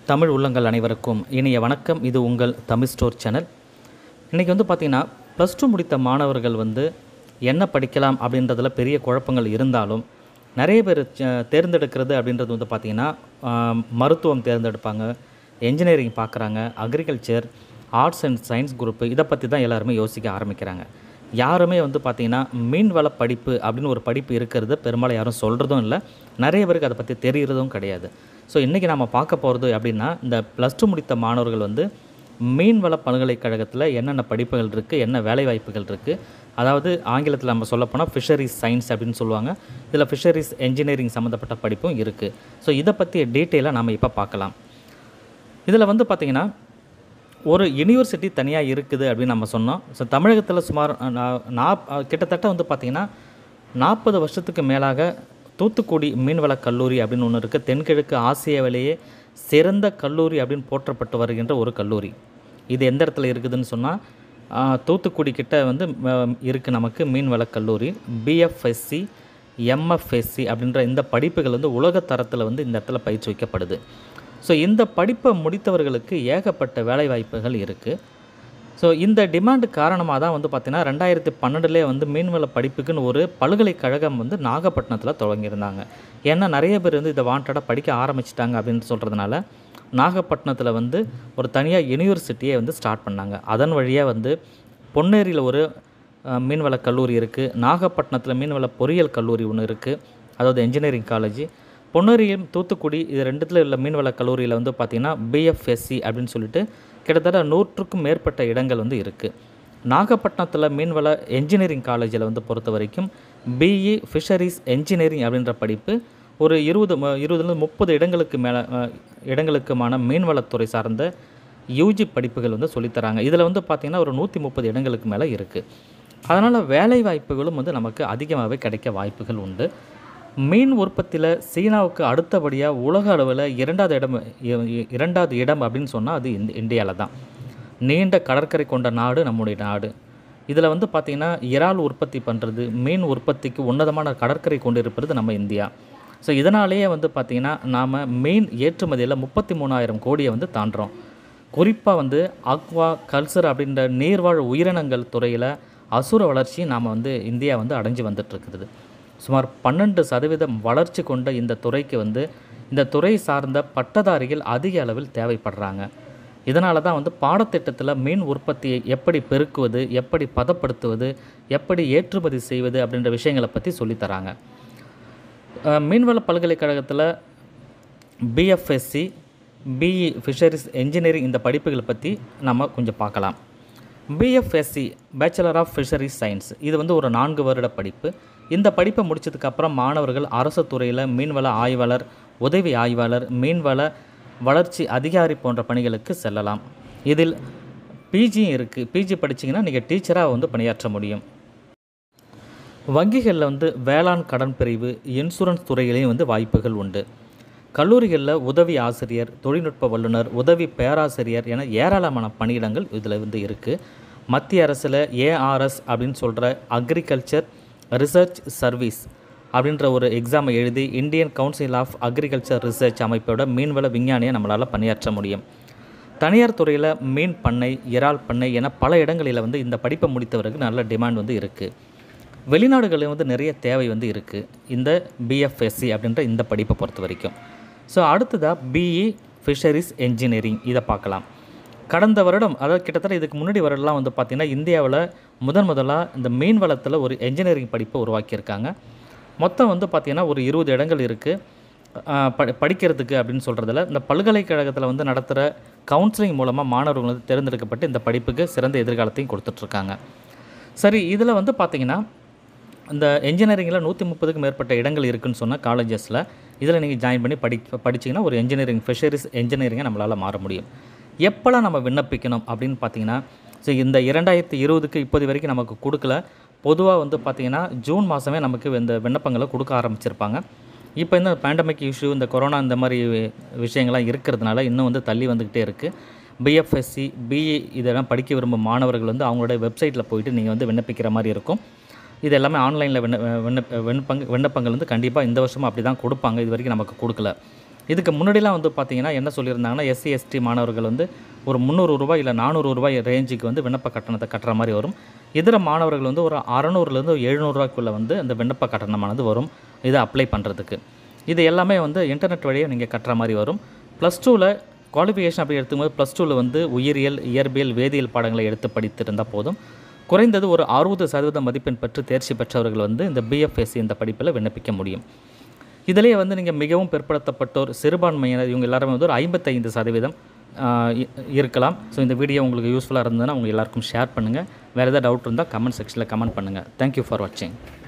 தமிழ் உள்ளங்கள் அனைவருக்கும் இனிய வணக்கம் இது உங்கள் தமிழ் ஸ்டோர் சேனல் இன்றைக்கி வந்து பார்த்திங்கன்னா ப்ளஸ் டூ முடித்த மாணவர்கள் வந்து என்ன படிக்கலாம் அப்படின்றதுல பெரிய குழப்பங்கள் இருந்தாலும் நிறைய பேர் ச- தேர்ந்தெடுக்கிறது அப்படின்றது வந்து பார்த்திங்கன்னா ஆம், மருத்துவம் தேர்ந்தெடுப்பாங்க என்ஜினியரிங் பார்க்குறாங்க agriculture arts and science group இதை பற்றி தான் எல்லாருமே யோசிக்க ஆரம்பிக்கிறாங்க யாருமே வந்து பார்த்திங்கன்னா மீன்வள படிப்பு அப்படின்னு ஒரு படிப்பு இருக்கிறது பெரும்பாலும் யாரும் சொல்கிறதும் இல்லை நிறைய பேருக்கு அதை பற்றி தெரிகிறதும் கிடையாது ஸோ இன்றைக்கி நம்ம பார்க்க போகிறது அப்படின்னா இந்த ப்ளஸ் டூ முடித்த மாணவர்கள் வந்து மீன்வள பல்கலைக்கழகத்தில் என்னென்ன படிப்புகள் இருக்குது என்ன வேலைவாய்ப்புகள் இருக்குது அதாவது ஆங்கிலத்தில் நம்ம சொல்லப்போனால் ஃபிஷரிஸ் சயின்ஸ் அப்படின்னு சொல்லுவாங்க இதில் ஃபிஷரிஸ் என்ஜினியரிங் சம்மந்தப்பட்ட படிப்பும் இருக்குது ஸோ இதை பற்றிய டீட்டெயிலாக நம்ம இப்போ பார்க்கலாம் இதில் வந்து பார்த்திங்கன்னா ஒரு யூனிவர்சிட்டி தனியாக இருக்குது அப்படின்னு நம்ம சொன்னோம் ஸோ தமிழகத்தில் சுமார் அஹ், நா- நா- அஹ், கிட்டத்தட்ட வந்து பார்த்திங்கன்னா நாற்பது வருஷத்துக்கு மேலாக தூத்துக்குடி மீன்வள கல்லூரி அப்படின்னு ஒன்று இருக்குது தென்கிழக்கு ஆசியாவிலேயே சிறந்த கல்லூரி அப்படின்னு போற்றப்பட்டு வருகின்ற ஒரு கல்லூரி இது எந்த இடத்துல இருக்குதுன்னு சொன்னால் தூத்துக்குடி கிட்ட வந்து இருக்குது நமக்கு மீன்வள கல்லூரி பிஎஃப்எஸ்சி எம்எஃப்எஸ்சி அப்படின்ற இந்த படிப்புகள் வந்து உலக தரத்தில் வந்து இந்த இடத்துல பயிற்சி வைக்கப்படுது ஸோ இந்த படிப்பை முடித்தவர்களுக்கு ஏகப்பட்ட வேலைவாய்ப்புகள் இருக்குது ஸோ இந்த டிமாண்டு காரணமாக தான் வந்து பார்த்திங்கன்னா ரெண்டாயிரத்தி பன்னெண்டுலேயே வந்து மீன்வள படிப்புக்குன்னு ஒரு பல்கலைக்கழகம் வந்து நாகப்பட்டினத்தில் தொடங்கியிருந்தாங்க ஏன்னா நிறைய பேர் வந்து இதை வாண்டடாக படிக்க ஆரம்பிச்சிட்டாங்க அப்படின்னு சொல்கிறதுனால நாகப்பட்டினத்தில் வந்து ஒரு தனியாக யூனிவர்சிட்டியை வந்து ஸ்டார்ட் பண்ணாங்க அதன் வழியாக வந்து பொன்னேரியில் ஒரு அஹ், மீன்வள கல்லூரி இருக்குது நாகப்பட்டினத்தில் மீன்வள பொறியியல் கல்லூரி ஒன்று இருக்குது அதாவது இன்ஜினியரிங் காலேஜ் பொன்னேரியும் தூத்துக்குடி இது ரெண்டுத்தில் உள்ள மீன்வள கல்லூரியில் வந்து பார்த்திங்கன்னா பிஎஃப்எஸ்சி அப்படின்னு சொல்லிட்டு கிட்டத்தட்ட நூற்றுக்கும் மேற்பட்ட இடங்கள் வந்து இருக்குது நாகப்பட்டினத்தில் மீன்வள என்ஜினியரிங் காலேஜில் வந்து பொறுத்த வரைக்கும் பிஇ ஃபிஷரிஸ் என்ஜினியரிங் அப்படின்ற படிப்பு ஒரு இருபது ம- இருபதுலேருந்து முப்பது இடங்களுக்கு மேலே இடங்களுக்குமான மீன்வளத்துறை சார்ந்த யூஜி படிப்புகள் வந்து சொல்லித்தராங்க இதில் வந்து பார்த்திங்கன்னா ஒரு நூற்றி முப்பது இடங்களுக்கு மேலே இருக்குது அதனால் வேலை வாய்ப்புகளும் வந்து நமக்கு அதிகமாகவே கிடைக்க வாய்ப்புகள் உண்டு மீன் உற்பத்தியில் சீனாவுக்கு அடுத்தபடியாக உலக அளவில் இரண்டாவது இடம் இ- இ- இரண்டாவது இடம் அப்படின்னு சொன்னால் அது இந்த இந்தியாவில் தான் நீண்ட கடற்கரை கொண்ட நாடு நம்முடைய நாடு இதில் வந்து பார்த்திங்கன்னா இறால் உற்பத்தி பண்ணுறது மீன் உற்பத்திக்கு உன்னதமான கடற்கரை கொண்டு இருப்பது நம்ம இந்தியா ஸோ இதனாலேயே வந்து பார்த்திங்கன்னா நாம் மீன் ஏற்றுமதியில் முப்பத்தி மூணாயிரம் கோடியை வந்து தாண்டுறோம் குறிப்பாக வந்து அக்வா கல்ச்சர் அப்படின்ற நீர்வாழ் உயிரினங்கள் துறையில் அசுர வளர்ச்சி நாம் வந்து இந்தியா வந்து அடைஞ்சு வந்துட்டுருக்குது சுமார் பன்னெண்டு சதவீதம் வளர்ச்சி கொண்ட இந்த துறைக்கு வந்து இந்த துறை சார்ந்த பட்டதாரிகள் அதிக அளவில் தேவைப்படுறாங்க இதனால தான் வந்து பாடத்திட்டத்தில் மீன் உற்பத்தியை எப்படி பெருக்குவது எப்படி பதப்படுத்துவது எப்படி ஏற்றுமதி செய்வது அப்படின்ற விஷயங்களை பற்றி சொல்லித்தராங்க அஹ், மீன்வள பல்கலைக்கழகத்தில் பிஎஃப்எஸ்சி பிஇ ஃபிஷரிஸ் என்ஜினியரிங் இந்த படிப்புகளை பற்றி நம்ம கொஞ்சம் பார்க்கலாம் BFSc bachelor of fisheries science இது வந்து ஒரு நான்கு வருட படிப்பு இந்த படிப்பை முடிச்சதுக்கப்புறம் மாணவர்கள் அரசு துறையில் மீன்வள ஆய்வாளர் உதவி ஆய்வாளர் மீன்வள வளர்ச்சி அதிகாரி போன்ற பணிகளுக்கு செல்லலாம் இதில் பிஜியும் இருக்குது பிஜி படிச்சீங்கன்னா நீங்கள் டீச்சராக வந்து பணியாற்ற முடியும் வங்கிகளில் வந்து வேளாண் கடன் பிரிவு இன்சூரன்ஸ் துறையிலையும் வந்து வாய்ப்புகள் உண்டு கல்லூரிகளில் உதவி ஆசிரியர் தொழில்நுட்ப வல்லுனர் உதவி பேராசிரியர் என ஏராளமான பணியிடங்கள் இதில் வந்து இருக்குது மத்திய அரசில் ஏஆர்எஸ் அப்படின்னு சொல்கிற அக்ரிகல்ச்சர் ரிசர்ச் சர்வீஸ் அப்படின்ற ஒரு எக்ஸாமை எழுதி Indian council of agriculture research அமைப்போட மீன்வள விஞ்ஞானியை நம்மளால் பணியாற்ற முடியும் தனியார் துறையில் மீன் பண்ணை இறால் பண்ணை என பல இடங்களில் வந்து இந்த படிப்பை முடித்தவருக்கு நல்ல டிமாண்ட் வந்து இருக்குது வெளிநாடுகளில் வந்து நிறைய தேவை வந்து இருக்குது இந்த பிஎஃப்எஸ்சி அப்படின்ற இந்த படிப்பை பொறுத்த வரைக்கும் ஸோ அடுத்ததாக பிஇ ஃபிஷரிஸ் என்ஜினியரிங் இதை பார்க்கலாம் கடந்த வருடம் அதாவது கிட்டத்தட்ட இதுக்கு முன்னாடி வருடம்லாம் வந்து பார்த்திங்கன்னா இந்தியாவில் முதன் முதலாக இந்த மீன் வளத்தில் ஒரு என்ஜினியரிங் படிப்பை உருவாக்கியிருக்காங்க மொத்தம் வந்து பார்த்திங்கன்னா ஒரு இருபது இடங்கள் இருக்குது ப படிக்கிறதுக்கு அப்படின்னு சொல்கிறதுல இந்த பல்கலைக்கழகத்தில் வந்து நடத்துகிற கவுன்சிலிங் மூலமாக மாணவர்கள் வந்து தேர்ந்தெடுக்கப்பட்டு இந்த படிப்புக்கு சிறந்த எதிர்காலத்தையும் கொடுத்துட்ருக்காங்க சரி இதில் வந்து பார்த்திங்கன்னா இந்த என்ஜினியரிங்கில் நூற்றி முப்பதுக்கு மேற்பட்ட இடங்கள் இருக்குன்னு சொன்ன காலேஜஸில் இதில் நீங்கள் ஜாயின் பண்ணி படி படிச்சிங்கன்னா ஒரு என்ஜினியரிங் ஃபிஷரிஸ் என்ஜினியரிங்கை நம்மளால் மாற முடியும் எப்போல்லாம் நம்ம விண்ணப்பிக்கணும் அப்படின்னு பார்த்தீங்கன்னா ஸோ இந்த இரண்டாயிரத்தி இருபதுக்கு இப்போது வரைக்கும் நமக்கு கொடுக்கல பொதுவாக வந்து பார்த்திங்கன்னா ஜூன் மாதமே நமக்கு இந்த விண்ணப்பங்களை கொடுக்க ஆரம்பிச்சிருப்பாங்க இப்போ இந்த பேண்டமிக் இஷ்யூ இந்த கொரோனா இந்த மாதிரி விஷயங்கள்லாம் இருக்கிறதுனால இன்னும் வந்து தள்ளி வந்துக்கிட்டே இருக்குது பிஎஃப்எஸ்சி பிஇ இதெல்லாம் படிக்க விரும்பும் மாணவர்கள் வந்து அவங்களோட வெப்சைட்டில் போயிட்டு நீங்கள் வந்து விண்ணப்பிக்கிற மாதிரி இருக்கும் இது எல்லாமே ஆன்லைனில் விண்ண விண்ணப்ப விண்ணப்பங்க விண்ணப்பங்கள் வந்து கண்டிப்பாக இந்த வருஷமும் அப்படி தான் கொடுப்பாங்க இது வரைக்கும் நமக்கு கொடுக்கல இதுக்கு முன்னாடிலாம் வந்து பார்த்தீங்கன்னா என்ன சொல்லியிருந்தாங்கன்னா எஸ்சி எஸ்டி மாணவர்கள் வந்து ஒரு முந்நூறு ரூபாய் இல்லை நானூறு ரூபாய் ரேஞ்சுக்கு வந்து விண்ணப்ப கட்டணத்தை கட்டுற மாதிரி வரும் இதர மாணவர்கள் வந்து ஒரு அறநூறுலேருந்து எழுநூறுவாய்க்குள்ளே வந்து அந்த விண்ணப்ப கட்டணமானது வரும் இதை அப்ளை பண்ணுறதுக்கு இது எல்லாமே வந்து இன்டர்நெட் வழியாக நீங்கள் கட்டுற மாதிரி வரும் ப்ளஸ் டூவில் குவாலிஃபிகேஷன் அப்படி எடுத்துக்கும்போது ப்ளஸ் டூவில் வந்து உயிரியல் இயற்பியல் வேதியியல் பாடங்களை எடுத்து படித்திருந்தால் போதும் குறைந்தது ஒரு அறுபது சதவீத மதிப்பெண் பெற்று தேர்ச்சி பெற்றவர்கள் வந்து இந்த பிஎஃப்எஸ்சி இந்த படிப்பில் விண்ணப்பிக்க முடியும் இதிலேயே வந்து நீங்கள் மிகவும் பிற்படுத்தப்பட்டோர் சிறுபான்மையினர் இவங்க எல்லாருமே வந்து ஒரு ஐம்பத்தைந்து சதவீதம் ஆஹ், இ- இருக்கலாம் ஸோ இந்த வீடியோ உங்களுக்கு யூஸ்ஃபுல்லாக இருந்ததுன்னா உங்கள் எல்லாருக்கும் ஷேர் பண்ணுங்கள் வேறு ஏதாவது டவுட் இருந்தால் கமெண்ட் செக்ஷனில் கமெண்ட் பண்ணுங்கள் தேங்க்யூ ஃபார் வாட்சிங்